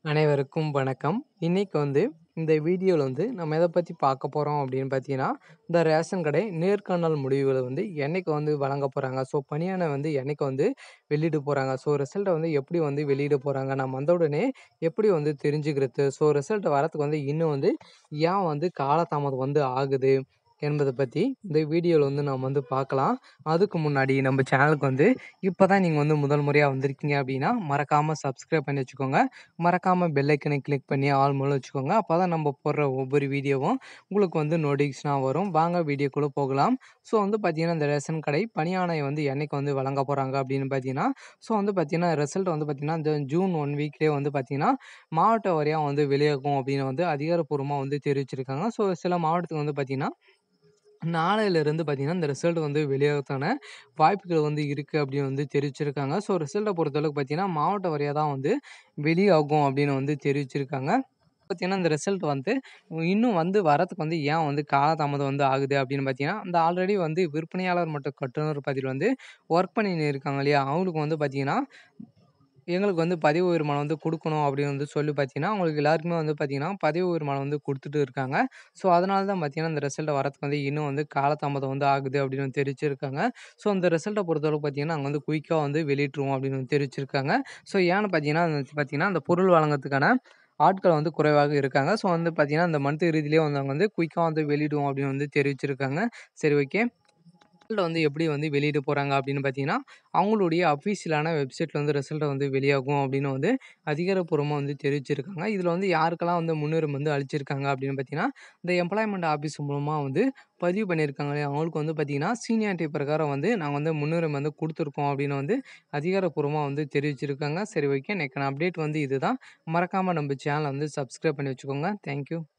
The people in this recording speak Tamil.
அனைவருக்கும் வணக்கம். இன்னைக்கு வந்து இந்த வீடியோல வந்து நம்ம எத பத்தி பார்க்க போறோம் அப்படின்னு பார்த்தீங்கன்னா, இந்த ரேஷன் கடை நேர்காணல் முடிவுகள வந்து என்னைக்கு வந்து வழங்க போறாங்க? ஸோ பணியாணை வந்து என்னைக்கு வந்து வெளியிட போறாங்க? ஸோ ரிசல்ட்ட வந்து எப்படி வந்து வெளியிட போறாங்க? நம்ம வந்த உடனே எப்படி வந்து தெரிஞ்சுக்கிறது? ஸோ ரிசல்ட் வரதுக்கு வந்து இன்னும் வந்து ஏன் வந்து காலதாமதம் வந்து ஆகுது? என்பத பத்தி இந்த வீடியோல வந்து நாம வந்து பார்க்கலாம். அதுக்கு முன்னாடி நம்ம சேனலுக்கு வந்து இப்ப தான் நீங்க வந்து முதல் முறையா வந்திருக்கீங்க அப்படின்னா, மறக்காம சப்ஸ்கிரைப் பண்ணி வச்சுக்கோங்க. மறக்காம பெல் ஐக்கனை கிளிக் பண்ணி ஆல் மூல வச்சுக்கோங்க. அப்பதான் நம்ம போடுற ஒவ்வொரு வீடியோவும் உங்களுக்கு வந்து நோட்டிஃபிகேஷனா வரும். வாங்க வீடியோக்குள்ள போகலாம். ஸோ வந்து பார்த்தீங்கன்னா, இந்த ரேஷன் கடை பணியாணை வந்து என்னைக்கு வந்து வழங்க போறாங்க அப்படின்னு பார்த்தீங்கன்னா, ஸோ வந்து பார்த்தீங்கன்னா, ரிசல்ட் வந்து பார்த்தீங்கன்னா, இந்த ஜூன் 1 வீக்லயே வந்து பார்த்தீங்கன்னா, மாவட்ட வாரியா வந்து வெளியாகும் அப்படின்னு வந்து அதிகாரப்பூர்வமா வந்து தெரிவிச்சிருக்காங்க. ஸோ சில மாவட்டத்துக்கு வந்து பார்த்தீங்கன்னா, நாளையிலிருந்து பார்த்தீங்கன்னா, இந்த ரிசல்ட் வந்து வெளியாகறதுக்கான வாய்ப்புகள் வந்து இருக்கு அப்படின்னு வந்து தெரிவிச்சிருக்காங்க. ஸோ ரிசல்ட்ட பொறுத்தளவுக்கு பார்த்தீங்கன்னா, மாவட்ட வாரியா தான் வந்து வெளியாகும் அப்படின்னு வந்து தெரிவிச்சிருக்காங்க. பார்த்தீங்கன்னா, இந்த ரிசல்ட் வந்து இன்னும் வந்து வரதுக்கு வந்து ஏன் வந்து காலதாமதம் வந்து ஆகுது அப்படின்னு பார்த்தீங்கன்னா, இந்த ஆல்ரெடி வந்து விற்பனையாளர் மற்றும் கட்டுனர் பதிவில் வந்து ஒர்க் பண்ணின்னு இருக்காங்க இல்லையா? அவங்களுக்கு வந்து பார்த்தீங்கன்னா, எங்களுக்கு வந்து பதவி உயர்மானம் வந்து குடுக்கணும் அப்படின்னு வந்து சொல்லி பார்த்தீங்கன்னா, அவங்களுக்கு எல்லாருக்குமே வந்து பார்த்தீங்கன்னா, பதவி உயர்மானம் வந்து குடுத்துட்டு இருக்காங்க. ஸோ அதனால தான் பார்த்தீங்கன்னா, இந்த ரிசல்ட் வரதுக்கு வந்து இன்னும் வந்து காலதாமதம் வந்து ஆகுது அப்படின்னு வந்து தெரிவிச்சிருக்காங்க. ஸோ இந்த ரிசல்ட்ட பொறுத்தளவுக்கு பார்த்தீங்கன்னா, நாங்க வந்து குயிக்கா வந்து வெளியிட்டுருவோம் அப்படின்னு வந்து தெரிவிச்சிருக்காங்க. ஸோ ஏன்னு பார்த்தீங்கன்னா, பார்த்தீங்கன்னா, அந்த பொருள் வழங்குறதுக்கான ஆட்கள் வந்து குறைவாக இருக்காங்க. ஸோ வந்து பார்த்தீங்கன்னா, இந்த மந்த் இறுதியிலேயே வந்து நாங்க வந்து குயிக்கா வந்து வெளியிடுவோம் அப்படின்னு வந்து தெரிவிச்சிருக்காங்க. சரி ஓகே. ரிசல்ட் வந்து எப்படி வந்து வெளியிட போறாங்க அப்படின்னு பார்த்தீங்கன்னா, அவங்களுடைய அஃபிஷியலான வெப்சைட்ல வந்து ரிசல்ட் வந்து வெளியாகும் அப்படின்னு வந்து அதிகாரப்பூர்வமா வந்து தெரிவிச்சிருக்காங்க. இதுல வந்து யாருக்கெல்லாம் வந்து முன்னுரிமை வந்து அளிச்சிருக்காங்க அப்படின்னு பார்த்தீங்கன்னா, இந்த எம்ப்ளாய்மென்ட் ஆஃபீஸ் மூலமா வந்து பதிவு பண்ணியிருக்காங்க இல்லையா? அவங்களுக்கு வந்து பார்த்தீங்கன்னா, சீனியாரிட்டி பிரகாரம் வந்து நாங்க வந்து முன்னுரிமை வந்து குடுத்துருக்கோம் அப்படின்னு வந்து அதிகாரப்பூர்வமா வந்து தெரிவிச்சிருக்காங்க. சரி ஓகே. இன்னைக்கான அப்டேட் வந்து இதுதான். மறக்காம நம்ம சேனல வந்து சப்ஸ்கிரைப் பண்ணி வச்சுக்கோங்க. Thank you.